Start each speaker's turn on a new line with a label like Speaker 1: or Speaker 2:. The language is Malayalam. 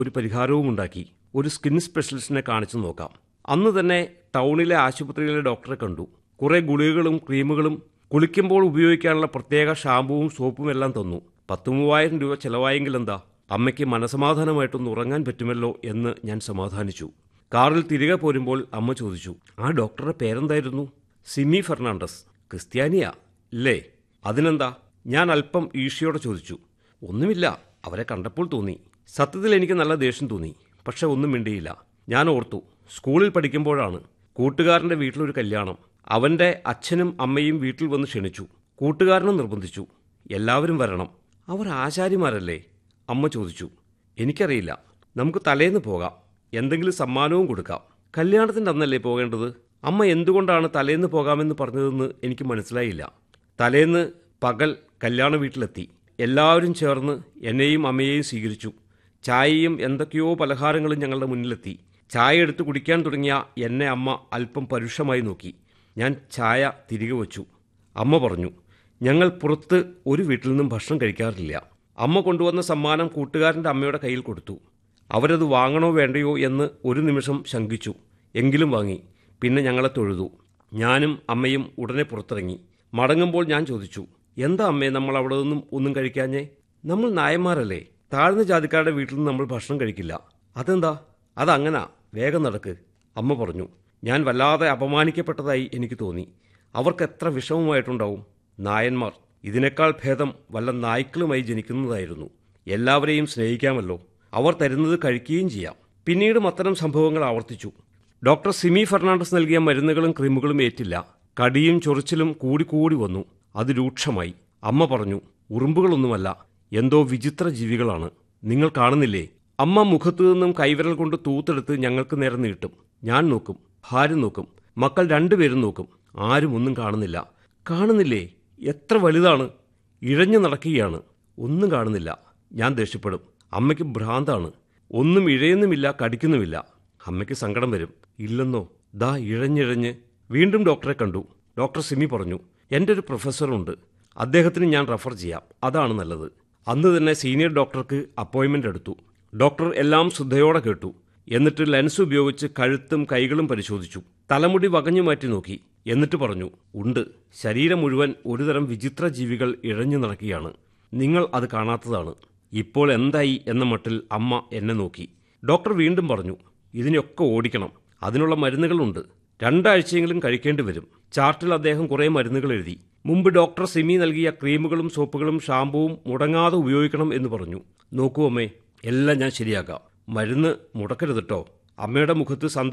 Speaker 1: ഒരു പരിഹാരവും ഉണ്ടാക്കി ഒരു സ്കിൻ സ്പെഷ്യലിസ്റ്റിനെ കാണിച്ചു നോക്കാം അന്ന് തന്നെ ടൗണിലെ ആശുപത്രിയിലെ ഡോക്ടറെ കണ്ടു കുറെ ഗുളികകളും ക്രീമുകളും കുളിക്കുമ്പോൾ ഉപയോഗിക്കാനുള്ള പ്രത്യേക ഷാമ്പുവും സോപ്പും എല്ലാം തന്നു പത്ത് മൂവായിരം രൂപ ചെലവായെങ്കിൽ എന്താ അമ്മയ്ക്ക് മനസമാധാനമായിട്ടൊന്ന് ഉറങ്ങാൻ പറ്റുമല്ലോ എന്ന് ഞാൻ സമാധാനിച്ചു കാറിൽ തിരികെ പോരുമ്പോൾ അമ്മ ചോദിച്ചു ആ ഡോക്ടറുടെ പേരെന്തായിരുന്നു സിമി ഫെർണാണ്ടസ് ക്രിസ്ത്യാനിയാ ഇല്ലേ അതിനെന്താ ഞാൻ അല്പം ഈഷയോടെ ചോദിച്ചു ഒന്നുമില്ല അവരെ കണ്ടപ്പോൾ തോന്നി സത്യത്തിൽ എനിക്ക് നല്ല ദേഷ്യം തോന്നി പക്ഷെ ഒന്നും മിണ്ടിയില്ല ഞാൻ ഓർത്തു സ്കൂളിൽ പഠിക്കുമ്പോഴാണ് കൂട്ടുകാരൻ്റെ വീട്ടിലൊരു കല്യാണം അവൻ്റെ അച്ഛനും അമ്മയും വീട്ടിൽ വന്ന് ക്ഷണിച്ചു കൂട്ടുകാരനും നിർബന്ധിച്ചു എല്ലാവരും വരണം അവർ ആചാര്യമാരല്ലേ അമ്മ ചോദിച്ചു എനിക്കറിയില്ല നമുക്ക് തലേന്ന് പോകാം എന്തെങ്കിലും സമ്മാനവും കൊടുക്കാം കല്യാണത്തിൻ്റെ അന്നല്ലേ പോകേണ്ടത് അമ്മ എന്തുകൊണ്ടാണ് തലേന്ന് പോകാമെന്ന് പറഞ്ഞതെന്ന് എനിക്ക് മനസ്സിലായില്ല തലേന്ന് പകൽ കല്യാണ വീട്ടിലെത്തി എല്ലാവരും ചേർന്ന് എന്നെയും അമ്മയെയും സ്വീകരിച്ചു ചായയും എന്തൊക്കെയോ പലഹാരങ്ങളും ഞങ്ങളുടെ മുന്നിലെത്തി ചായ എടുത്ത് കുടിക്കാൻ തുടങ്ങിയ എന്നെ അമ്മ അല്പം പരുഷമായി നോക്കി ഞാൻ ചായ തിരികെ വച്ചു അമ്മ പറഞ്ഞു ഞങ്ങൾ പുറത്ത് ഒരു വീട്ടിൽ നിന്നും ഭക്ഷണം കഴിക്കാറില്ല അമ്മ കൊണ്ടുവന്ന സമ്മാനം കൂട്ടുകാരൻ്റെ അമ്മയുടെ കയ്യിൽ കൊടുത്തു അവരത് വാങ്ങണോ വേണ്ടയോ എന്ന് ഒരു നിമിഷം ശങ്കിച്ചു എങ്കിലും വാങ്ങി പിന്നെ ഞങ്ങളെ തൊഴുതു ഞാനും അമ്മയും ഉടനെ പുറത്തിറങ്ങി മടങ്ങുമ്പോൾ ഞാൻ ചോദിച്ചു എന്താ അമ്മേ നമ്മൾ അവിടെ നിന്നും ഒന്നും കഴിക്കാഞ്ഞേ നമ്മൾ നായന്മാരല്ലേ താഴ്ന്ന ജാതിക്കാരുടെ വീട്ടിൽ നിന്ന് നമ്മൾ ഭക്ഷണം കഴിക്കില്ല അതെന്താ അതങ്ങനാ വേഗം നടക്ക് അമ്മ പറഞ്ഞു ഞാൻ വല്ലാതെ അപമാനിക്കപ്പെട്ടതായി എനിക്ക് തോന്നി അവർക്ക് എത്ര വിഷമമായിട്ടുണ്ടാവും നായന്മാർ ഇതിനേക്കാൾ ഭേദം വല്ല നായ്ക്കളുമായി ജനിക്കുന്നതായിരുന്നു എല്ലാവരെയും സ്നേഹിക്കാമല്ലോ അവർ തരുന്നത് കഴിക്കുകയും ചെയ്യാം പിന്നീടും അത്തരം സംഭവങ്ങൾ ആവർത്തിച്ചു ഡോക്ടർ സിമി ഫെർണാണ്ടസ് നൽകിയ മരുന്നുകളും ക്രീമുകളും ഏറ്റില്ല കടിയും ചൊറിച്ചിലും കൂടിക്കൂടി വന്നു അത് രൂക്ഷമായി അമ്മ പറഞ്ഞു ഉറുമ്പുകളൊന്നുമല്ല എന്തോ വിചിത്ര ജീവികളാണ് നിങ്ങൾ കാണുന്നില്ലേ അമ്മ മുഖത്തു നിന്നും കൈവിരൽ കൊണ്ട് തൂത്തെടുത്ത് ഞങ്ങൾക്ക് നേരെ നീട്ടും ഞാൻ നോക്കും ഭാര്യ നോക്കും മക്കൾ രണ്ടുപേരും നോക്കും ആരും ഒന്നും കാണുന്നില്ല കാണുന്നില്ലേ എത്ര വലുതാണ് ഇഴഞ്ഞു നടക്കുകയാണ് ഒന്നും കാണുന്നില്ല ഞാൻ ദേഷ്യപ്പെടും അമ്മയ്ക്ക് ഭ്രാന്താണ് ഒന്നും ഇഴയുന്നുമില്ല കടിക്കുന്നുമില്ല അമ്മയ്ക്ക് സങ്കടം വരും ഇല്ലെന്നോ ദാ ഇഴഞ്ഞിഴഞ്ഞ് വീണ്ടും ഡോക്ടറെ കണ്ടു ഡോക്ടർ സിമി പറഞ്ഞു എൻ്റെ ഒരു പ്രൊഫസറുണ്ട് അദ്ദേഹത്തിന് ഞാൻ റെഫർ ചെയ്യാം അതാണ് നല്ലത് അന്ന് തന്നെ സീനിയർ ഡോക്ടർക്ക് അപ്പോയിൻമെൻ്റ് എടുത്തു ഡോക്ടർ എല്ലാം ശ്രദ്ധയോടെ കേട്ടു എന്നിട്ട് ലെൻസ് ഉപയോഗിച്ച് കഴുത്തും കൈകളും പരിശോധിച്ചു തലമുടി വകഞ്ഞു മാറ്റി നോക്കി എന്നിട്ട് പറഞ്ഞു ഉണ്ട് ശരീരം മുഴുവൻ ഒരുതരം വിചിത്ര ജീവികൾ ഇഴഞ്ഞു നടക്കുകയാണ് നിങ്ങൾ അത് കാണാത്തതാണ് ഇപ്പോൾ എന്തായി എന്ന മട്ടിൽ അമ്മ എന്നെ നോക്കി ഡോക്ടർ വീണ്ടും പറഞ്ഞു ഇതിനെയൊക്കെ ഓടിക്കണം അതിനുള്ള മരുന്നുകളുണ്ട് രണ്ടാഴ്ചയെങ്കിലും കഴിക്കേണ്ടി വരും ചാർട്ടിൽ അദ്ദേഹം കുറേ മരുന്നുകൾ എഴുതി മുമ്പ് ഡോക്ടർ സിമി നൽകിയ ക്രീമുകളും സോപ്പുകളും ഷാമ്പുവും മുടങ്ങാതെ ഉപയോഗിക്കണം എന്ന് പറഞ്ഞു നോക്കൂ അമ്മേ എല്ലാം ഞാൻ ശരിയാക്കാം മരുന്ന് മുടക്കരുത് കേട്ടോ അമ്മയുടെ മുഖത്ത് സന്തോഷം